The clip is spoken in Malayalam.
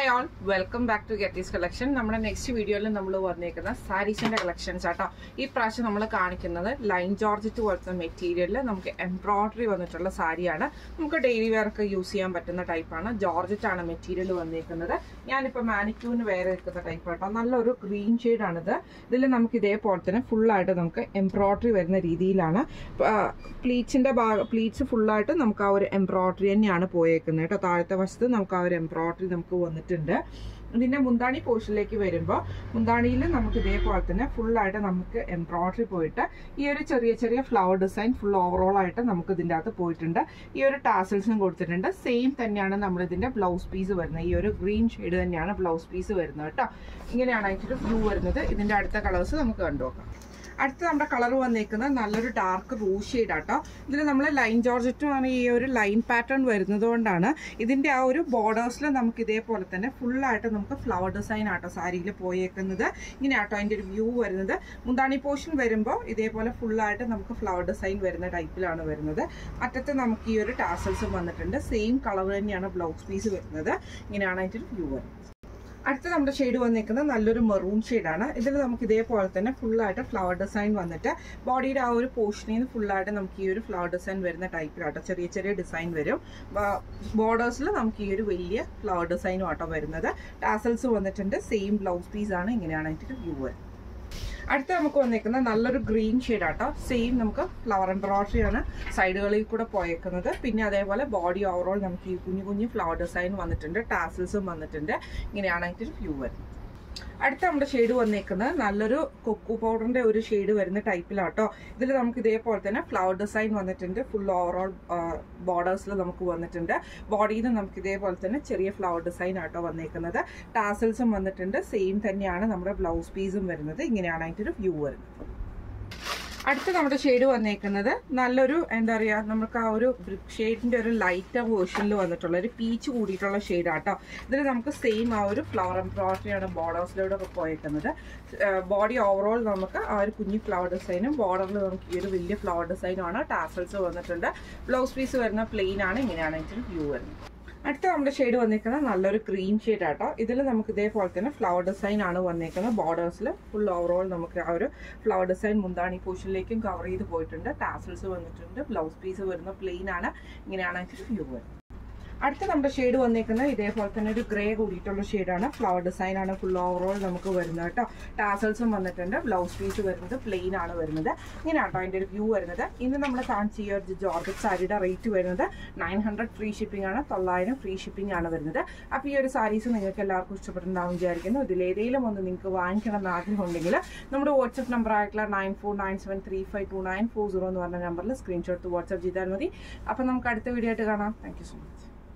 hi all welcome back to ഗെറ്റീസ് കളക്ഷൻ നമ്മുടെ നെക്സ്റ്റ് വീഡിയോയിൽ നമ്മൾ വന്നേക്കുന്ന സാരീസിന്റെ കളക്ഷൻസ് ആട്ടോ ഈ പ്രാവശ്യം നമ്മൾ കാണിക്കുന്നത് ലൈൻ ജോർജറ്റ് പോലത്തെ മെറ്റീരിയലിൽ നമുക്ക് എംബ്രോയിഡറി വന്നിട്ടുള്ള സാരിയാണ് നമുക്ക് ഡെയിലി വെയർ ഒക്കെ യൂസ് ചെയ്യാൻ പറ്റുന്ന ടൈപ്പാണ് ജോർജറ്റ് ആണ് മെറ്റീരിയൽ വന്നേക്കുന്നത് ഞാനിപ്പോൾ മാനിക്യൂവിന് വേറെ നിൽക്കുന്ന ടൈപ്പ് ആട്ടോ നല്ലൊരു ഗ്രീൻ ആണിത് ഇതിൽ നമുക്ക് ഇതേപോലെ തന്നെ ഫുള്ളായിട്ട് നമുക്ക് എംബ്രോയിഡറി വരുന്ന രീതിയിലാണ് പ്ലീറ്റ്സിന്റെ ഭാഗം പ്ലീറ്റ്സ് ഫുള്ളായിട്ട് നമുക്ക് ആ ഒരു എംബ്രോയിഡറി തന്നെയാണ് പോയേക്കുന്നത് കേട്ടോ താഴത്തെ വശത്ത് നമുക്ക് ആ ഒരു എംബ്രോയിഡറി നമുക്ക് വന്നിട്ടുണ്ട് ഇതിന്റെ മുന്താണി പോർഷനിലേക്ക് വരുമ്പോൾ മുന്താണിയിൽ നമുക്ക് ഇതേപോലെ തന്നെ ഫുള്ളായിട്ട് നമുക്ക് എംബ്രോയിഡറി പോയിട്ട് ഈ ഒരു ചെറിയ ചെറിയ ഫ്ലവർ ഡിസൈൻ ഫുൾ ഓവറോൾ ആയിട്ട് നമുക്ക് ഇതിൻ്റെ അകത്ത് പോയിട്ടുണ്ട് ഈ ഒരു ടാസൽസും കൊടുത്തിട്ടുണ്ട് സെയിം തന്നെയാണ് നമ്മൾ ഇതിന്റെ ബ്ലൗസ് പീസ് വരുന്നത് ഈ ഒരു ഗ്രീൻ ഷെയ്ഡ് തന്നെയാണ് ബ്ലൗസ് പീസ് വരുന്നത് കേട്ടോ ഇങ്ങനെയാണ് അതിൻ്റെ വ്യൂ വരുന്നത് ഇതിന്റെ അടുത്ത കളേഴ്സ് നമുക്ക് കണ്ടുനോക്കാം അടുത്ത നമ്മുടെ കളർ വന്നേക്കുന്നത് നല്ലൊരു ഡാർക്ക് റൂ ഷെയ്ഡ് ആട്ടോ ഇതിൽ നമ്മൾ ലൈൻ ജോർജറ്റും ആണ് ഈ ഒരു ലൈൻ പാറ്റേൺ വരുന്നത് കൊണ്ടാണ് ഇതിന്റെ ആ ഒരു ബോർഡേഴ്സിൽ നമുക്ക് ഇതേപോലെ തന്നെ ഫുള്ളായിട്ട് നമുക്ക് ഫ്ലവർ ഡിസൈൻ ആട്ടോ സാരിയിൽ പോയേക്കുന്നത് ഇങ്ങനെ ആട്ടോ അതിന്റെ ഒരു വ്യൂ വരുന്നത് മുന്താണി പോർഷൻ വരുമ്പോൾ ഇതേപോലെ ഫുള്ളായിട്ട് നമുക്ക് ഫ്ലവർ ഡിസൈൻ വരുന്ന ടൈപ്പിലാണ് വരുന്നത് അറ്റത്ത് നമുക്ക് ഈ ഒരു ടാസൽസും വന്നിട്ടുണ്ട് സെയിം കളർ തന്നെയാണ് ബ്ലൗസ് പീസ് വരുന്നത് ഇങ്ങനെയാണ് അതിന്റെ ഒരു വ്യൂ വരുന്നത് അടുത്ത നമ്മുടെ ഷെയ്ഡ് വന്നിരിക്കുന്നത് നല്ലൊരു മെറൂൺ ഷെയ്ഡാണ് ഇതിൽ നമുക്ക് ഇതേപോലെ തന്നെ ഫുള്ളായിട്ട് ഫ്ലവർ ഡിസൈൻ വന്നിട്ട് ബോഡിയുടെ ആ ഒരു പോർഷനിൽ നിന്ന് ഫുള്ളായിട്ട് നമുക്ക് ഈ ഒരു ഫ്ലവർ ഡിസൈൻ വരുന്ന ടൈപ്പിലാട്ടോ ചെറിയ ചെറിയ ഡിസൈൻ വരും ബോർഡേഴ്സിൽ നമുക്ക് ഈ ഒരു വലിയ ഫ്ലവർ ഡിസൈനും ആട്ടോ വരുന്നത് ടാസൽസ് വന്നിട്ടുണ്ട് സെയിം ബ്ലൗസ് പീസ് ആണ് ഇങ്ങനെയാണ് അതിൻ്റെ വ്യൂ വരുന്നത് അടുത്ത നമുക്ക് വന്നേക്കുന്ന നല്ലൊരു ഗ്രീൻ ഷെയ്ഡ് ആട്ടോ സെയിം നമുക്ക് ഫ്ലവർ എംബ്രോയിഡറി ആണ് സൈഡുകളിൽ കൂടെ പോയേക്കുന്നത് പിന്നെ അതേപോലെ ബോഡി ഓവറോൾ നമുക്ക് ഈ കുഞ്ഞു കുഞ്ഞു ഫ്ലവർ ഡിസൈൻ വന്നിട്ടുണ്ട് ടാസിൽസും വന്നിട്ടുണ്ട് ഇങ്ങനെയാണ് അതിൻ്റെ വ്യൂ വരുന്നത് അടുത്ത നമ്മുടെ ഷെയ്ഡ് വന്നേക്കുന്നത് നല്ലൊരു കൊക്കു പൗഡറിന്റെ ഒരു ഷെയ്ഡ് വരുന്ന ടൈപ്പിലാട്ടോ ഇതിൽ നമുക്ക് ഇതേപോലെ തന്നെ ഫ്ലവർ ഡിസൈൻ വന്നിട്ടുണ്ട് ഫുൾ ഓവറോൾ ബോർഡേഴ്സിൽ നമുക്ക് വന്നിട്ടുണ്ട് ബോഡിയിൽ നിന്ന് നമുക്ക് ഇതേപോലെ തന്നെ ചെറിയ ഫ്ലവർ ഡിസൈൻ ആട്ടോ വന്നേക്കുന്നത് ടാസൽസും വന്നിട്ടുണ്ട് സെയിം തന്നെയാണ് നമ്മുടെ ബ്ലൗസ് പീസും വരുന്നത് ഇങ്ങനെയാണ് അതിൻ്റെ ഒരു വ്യൂ വരുന്നത് അടുത്ത നമ്മുടെ ഷെയ്ഡ് വന്നേക്കുന്നത് നല്ലൊരു എന്താ പറയുക നമുക്ക് ആ ഒരു ബ്രിക്ക് ഷെയ്ഡിന്റെ ഒരു ലൈറ്റ് വേർഷനിൽ വന്നിട്ടുള്ള ഒരു പീച്ച് കൂടിയിട്ടുള്ള ഷെയ്ഡ് ആട്ടോ ഇതിൽ നമുക്ക് സെയിം ആ ഒരു ഫ്ലവർ എംബ്രോയിഡറിയാണ് ബോർഡേഴ്സിലൂടെ ഒക്കെ പോയേക്കുന്നത് ബോഡി ഓവറോൾ നമുക്ക് ആ ഒരു കുഞ്ഞി ഫ്ലവർ ഡിസൈനും ബോർഡറിൽ നമുക്ക് ഈ ഒരു വലിയ ഫ്ലവർ ഡിസൈനുമാണ് ടാസൽസ് വന്നിട്ടുണ്ട് ബ്ലൗസ് പീസ് വരുന്ന പ്ലെയിൻ ആണ് ഇങ്ങനെയാണ് ഇതിന് വ്യൂ വരുന്നത് അടുത്ത നമ്മുടെ ഷെയ്ഡ് വന്നിരിക്കുന്നത് നല്ലൊരു ഗ്രീൻ ഷെയ്ഡ് ആട്ടോ ഇതിൽ നമുക്ക് ഇതേപോലെ തന്നെ ഫ്ലവർ ഡിസൈൻ ആണ് വന്നിരിക്കുന്നത് ബോർഡേഴ്സിൽ ഫുൾ ഓവറോൾ നമുക്ക് ആ ഒരു ഫ്ലവർ ഡിസൈൻ മുന്താണി പോർഷനിലേക്കും കവർ ചെയ്ത് പോയിട്ടുണ്ട് ടാസൽസ് വന്നിട്ടുണ്ട് ബ്ലൗസ് പീസ് വരുന്ന പ്ലെയിൻ ആണ് ഇങ്ങനെയാണ് അതിൻ്റെ വ്യൂ വരുന്നത് അടുത്ത നമ്മുടെ ഷെയ്ഡ് വന്നിരിക്കുന്നത് ഇതേപോലെ തന്നെ ഒരു ഗ്രേ കൂടിയിട്ടുള്ള ഷെയ്ഡാണ് ഫ്ലവർ ഡിസൈൻ ആണ് ഫുൾ ഓവറോൾ നമുക്ക് വരുന്നത് കേട്ടോ ടാസൽസും വന്നിട്ടുണ്ട് ബ്ലൗസ് പീസ് വരുന്നത് പ്ലെയിൻ ആണ് വരുന്നത് ഇങ്ങനെ കേട്ടോ അതിൻ്റെ ഒരു വ്യൂ വരുന്നത് ഇന്ന് നമ്മൾ കാണിച്ച ഈ ഒരു ജോർജറ്റ് സാരിയുടെ റേറ്റ് വരുന്നത് നയൻ ഹൺഡ്രഡ് ഫ്രീ ഷിപ്പിംഗ് ആണ് തൊള്ളായിരം ഫ്രീ ഷിപ്പിംഗ് ആണ് വരുന്നത് അപ്പോൾ ഈ ഒരു സാരീസ് നിങ്ങൾക്ക് എല്ലാവർക്കും ഇഷ്ടപ്പെട്ടിട്ടുണ്ടാവും വിചാരിക്കുന്നു ഇതിൽ ഏതെങ്കിലും ഒന്ന് നിങ്ങൾക്ക് വാങ്ങിക്കണം എന്ന് ആഗ്രഹം ഉണ്ടെങ്കിൽ നമ്മുടെ വാട്സപ്പ് നമ്പർ ആയിട്ടുള്ള nine four nine seven three five two nine four zero എന്ന് പറഞ്ഞ നമ്പറിൽ സ്ക്രീൻഷോട്ട് വാട്സപ്പ് ചെയ്താൽ മതി അപ്പോൾ നമുക്ക് അടുത്ത വീഡിയോ ആയിട്ട് കാണാം താങ്ക് യു സോ മച്ച്